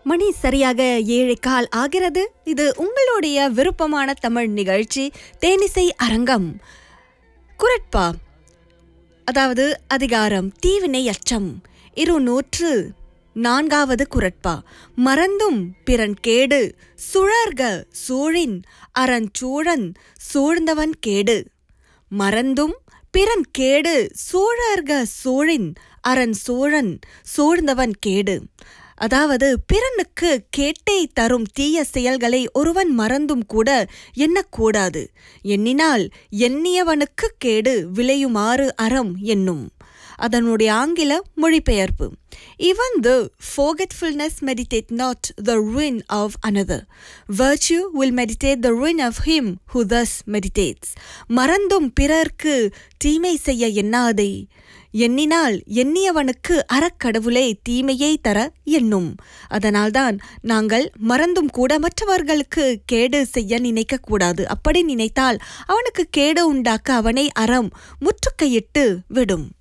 மணி சரியாக ஏழு கால் ஆகிறது இது உங்களுடைய விருப்பமான தமிழ் நிகழ்ச்சி தேனிசை அரங்கம் குரட்பா அதாவது அதிகாரம் தீவினை அச்சம் இருநூற்று நான்காவது குரட்பா மறந்தும் பிறன் கேடு சுழர்க சூழின் அறஞ்சூழன் சூழ்ந்தவன் கேடு மறந்தும் பிறன் கேடு சூழர்க சூழின் அரண் சூழன் சூழ்ந்தவன் கேடு அதாவது பிறனுக்கு கேட்டை தரும் தீய செயல்களை ஒருவன் மறந்தும் கூட எண்ணக்கூடாது எண்ணினால் எண்ணியவனுக்கு கேடு விளையுமாறு அறம் என்னும் அதனுடைய ஆங்கில மொழிபெயர்ப்பு Even though forgetfulness meditate not the ruin of another, virtue will meditate the ruin of him who thus meditates. மறந்தும் பிறர்க்கு தீமை செய்ய எண்ணாதே எண்ணினால் எண்ணியவனுக்கு அறக்கடவுளே தீமையை தர எண்ணும் அதனால்தான் நாங்கள் மறந்தும் கூட மற்றவர்களுக்கு கேடு செய்ய நினைக்க கூடாது அப்படி நினைத்தால் அவனுக்கு கேடு உண்டாக்க அவனை அறம் முற்றுகையிட்டு விடும்